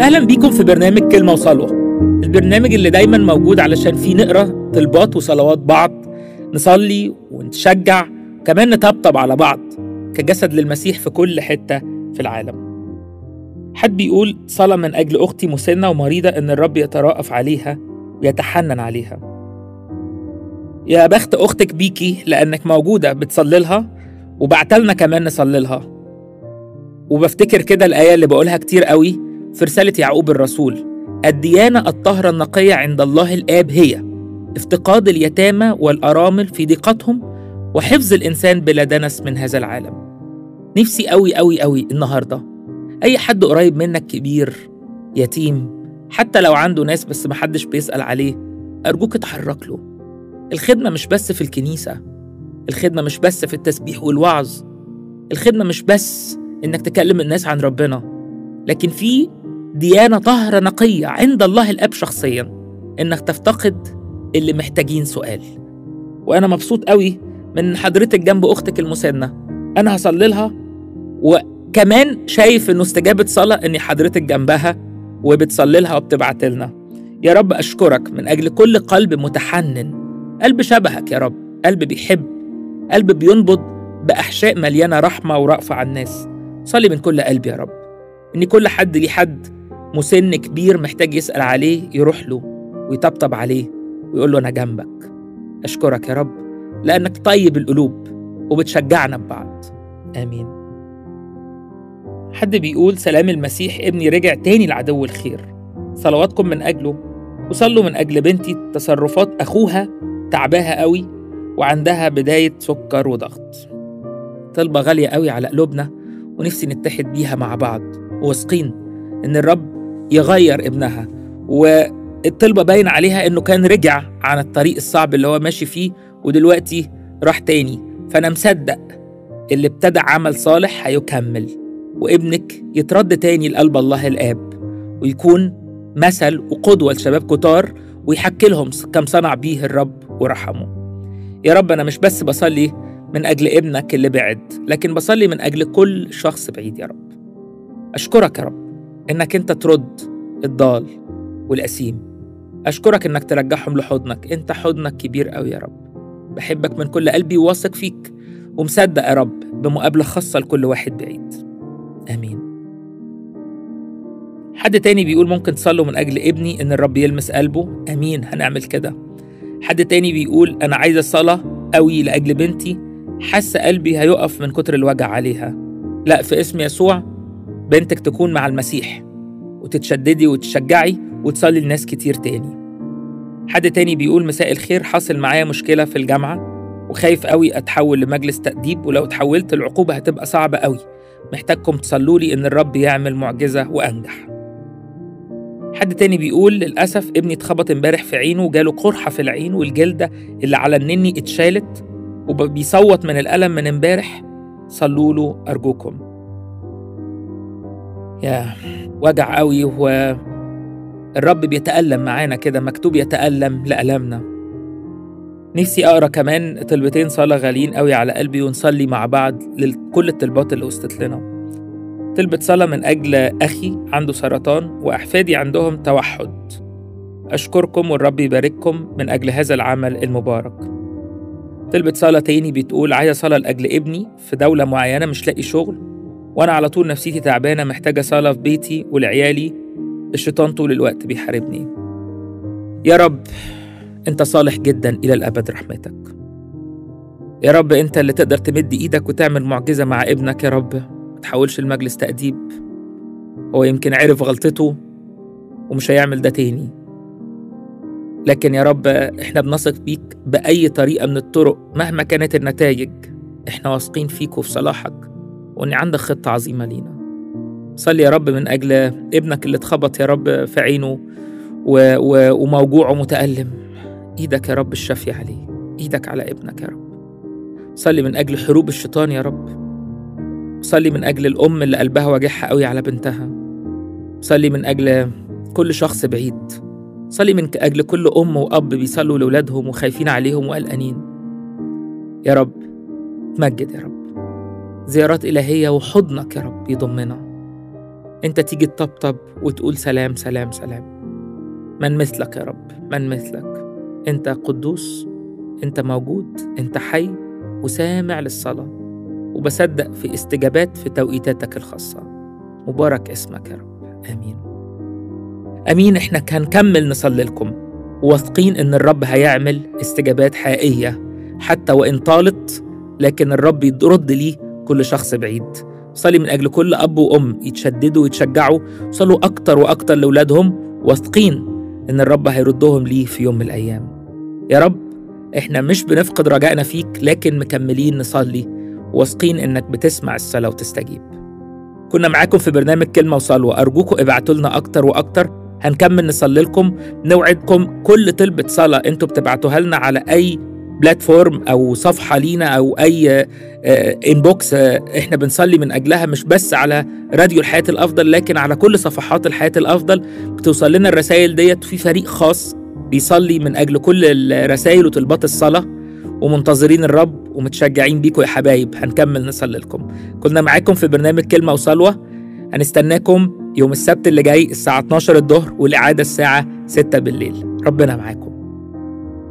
أهلا بيكم في برنامج كلمة وصلوة البرنامج اللي دايما موجود علشان فيه نقرا طلبات وصلوات بعض نصلي ونتشجع كمان نطبطب على بعض كجسد للمسيح في كل حتة في العالم حد بيقول صلاة من أجل أختي مسنة ومريضة إن الرب يتراءف عليها ويتحنن عليها يا بخت أختك بيكي لأنك موجودة بتصلي لها وبعتلنا كمان نصلي لها وبفتكر كده الآية اللي بقولها كتير قوي في رسالة يعقوب الرسول الديانة الطاهرة النقية عند الله الآب هي افتقاد اليتامى والأرامل في ضيقتهم وحفظ الإنسان بلا دنس من هذا العالم نفسي قوي قوي قوي النهاردة أي حد قريب منك كبير يتيم حتى لو عنده ناس بس محدش بيسأل عليه أرجوك اتحرك له الخدمة مش بس في الكنيسة الخدمة مش بس في التسبيح والوعظ الخدمة مش بس إنك تكلم الناس عن ربنا لكن في ديانة طاهرة نقية عند الله الأب شخصيا إنك تفتقد اللي محتاجين سؤال وأنا مبسوط قوي من حضرتك جنب أختك المسنة أنا هصلي لها وكمان شايف إنه استجابة صلاة إني حضرتك جنبها وبتصلي لها وبتبعت لنا يا رب أشكرك من أجل كل قلب متحنن قلب شبهك يا رب قلب بيحب قلب بينبض بأحشاء مليانة رحمة ورأفة على الناس صلي من كل قلبي يا رب إن كل حد ليه حد مسن كبير محتاج يسأل عليه يروح له ويطبطب عليه ويقول له أنا جنبك أشكرك يا رب لأنك طيب القلوب وبتشجعنا ببعض آمين حد بيقول سلام المسيح ابني رجع تاني لعدو الخير صلواتكم من أجله وصلوا من أجل بنتي تصرفات أخوها تعباها قوي وعندها بداية سكر وضغط طلبة غالية قوي على قلوبنا ونفسي نتحد بيها مع بعض وواثقين إن الرب يغير ابنها والطلبة باين عليها إنه كان رجع عن الطريق الصعب اللي هو ماشي فيه ودلوقتي راح تاني فأنا مصدق اللي ابتدى عمل صالح هيكمل وابنك يترد تاني لقلب الله الآب ويكون مثل وقدوة لشباب كتار ويحكي لهم كم صنع بيه الرب ورحمه يا رب أنا مش بس بصلي من أجل ابنك اللي بعد لكن بصلي من أجل كل شخص بعيد يا رب أشكرك يا رب إنك أنت ترد الضال والأسيم أشكرك إنك ترجعهم لحضنك أنت حضنك كبير أوي يا رب بحبك من كل قلبي وواثق فيك ومصدق يا رب بمقابلة خاصة لكل واحد بعيد آمين حد تاني بيقول ممكن تصلوا من أجل ابني إن الرب يلمس قلبه أمين هنعمل كده حد تاني بيقول أنا عايزة صلاة قوي لأجل بنتي حاسة قلبي هيقف من كتر الوجع عليها لا في اسم يسوع بنتك تكون مع المسيح وتتشددي وتشجعي وتصلي لناس كتير تاني حد تاني بيقول مساء الخير حاصل معايا مشكلة في الجامعة وخايف قوي أتحول لمجلس تأديب ولو اتحولت العقوبة هتبقى صعبة قوي محتاجكم تصلوا لي إن الرب يعمل معجزة وأنجح حد تاني بيقول للأسف ابني اتخبط امبارح في عينه وجاله قرحة في العين والجلدة اللي على النني اتشالت وبيصوت من الألم من امبارح صلوا له أرجوكم يا وجع قوي والرب بيتألم معانا كده مكتوب يتألم لألمنا نفسي أقرأ كمان طلبتين صلاة غاليين قوي على قلبي ونصلي مع بعض لكل الطلبات اللي وصلت لنا طلبة صلاة من أجل أخي عنده سرطان وأحفادي عندهم توحد أشكركم والرب يبارككم من أجل هذا العمل المبارك طلبة صلاة تاني بتقول عايزة صلاة لأجل ابني في دولة معينة مش لاقي شغل وأنا على طول نفسيتي تعبانة محتاجة صلاة في بيتي ولعيالي الشيطان طول الوقت بيحاربني يا رب أنت صالح جدا إلى الأبد رحمتك يا رب أنت اللي تقدر تمد إيدك وتعمل معجزة مع ابنك يا رب ما تحولش المجلس تأديب هو يمكن عرف غلطته ومش هيعمل ده تاني لكن يا رب احنا بنثق فيك بأي طريقة من الطرق مهما كانت النتائج احنا واثقين فيك وفي صلاحك وان عندك خطة عظيمة لينا صلي يا رب من أجل ابنك اللي اتخبط يا رب في عينه و... و... وموجوع ومتألم ايدك يا رب الشافية عليه ايدك على ابنك يا رب صلي من أجل حروب الشيطان يا رب صلي من أجل الأم اللي قلبها واجعها قوي على بنتها صلي من أجل كل شخص بعيد صلي من أجل كل أم وأب بيصلوا لأولادهم وخايفين عليهم وقلقانين يا رب تمجد يا رب زيارات إلهية وحضنك يا رب يضمنا انت تيجي تطبطب وتقول سلام سلام سلام من مثلك يا رب من مثلك انت قدوس انت موجود انت حي وسامع للصلاه وبصدق في استجابات في توقيتاتك الخاصه مبارك اسمك يا رب امين امين احنا هنكمل نصلي لكم واثقين ان الرب هيعمل استجابات حقيقيه حتى وان طالت لكن الرب يرد ليه كل شخص بعيد صلي من اجل كل اب وام يتشددوا ويتشجعوا صلوا اكتر واكتر لاولادهم واثقين ان الرب هيردهم ليه في يوم من الايام يا رب احنا مش بنفقد رجائنا فيك لكن مكملين نصلي واثقين انك بتسمع الصلاه وتستجيب كنا معاكم في برنامج كلمه وصلوه ارجوكم ابعتوا لنا اكتر واكتر هنكمل نصلي لكم نوعدكم كل طلبة صلاة انتوا بتبعتوها لنا على اي بلاتفورم او صفحه لينا او اي انبوكس احنا بنصلي من اجلها مش بس على راديو الحياه الافضل لكن على كل صفحات الحياه الافضل بتوصل لنا الرسائل ديت في فريق خاص بيصلي من اجل كل الرسائل وطلبات الصلاه ومنتظرين الرب ومتشجعين بيكم يا حبايب هنكمل نصلي لكم كنا معاكم في برنامج كلمه وصلوه هنستناكم يوم السبت اللي جاي الساعه 12 الظهر والاعاده الساعه 6 بالليل ربنا معاكم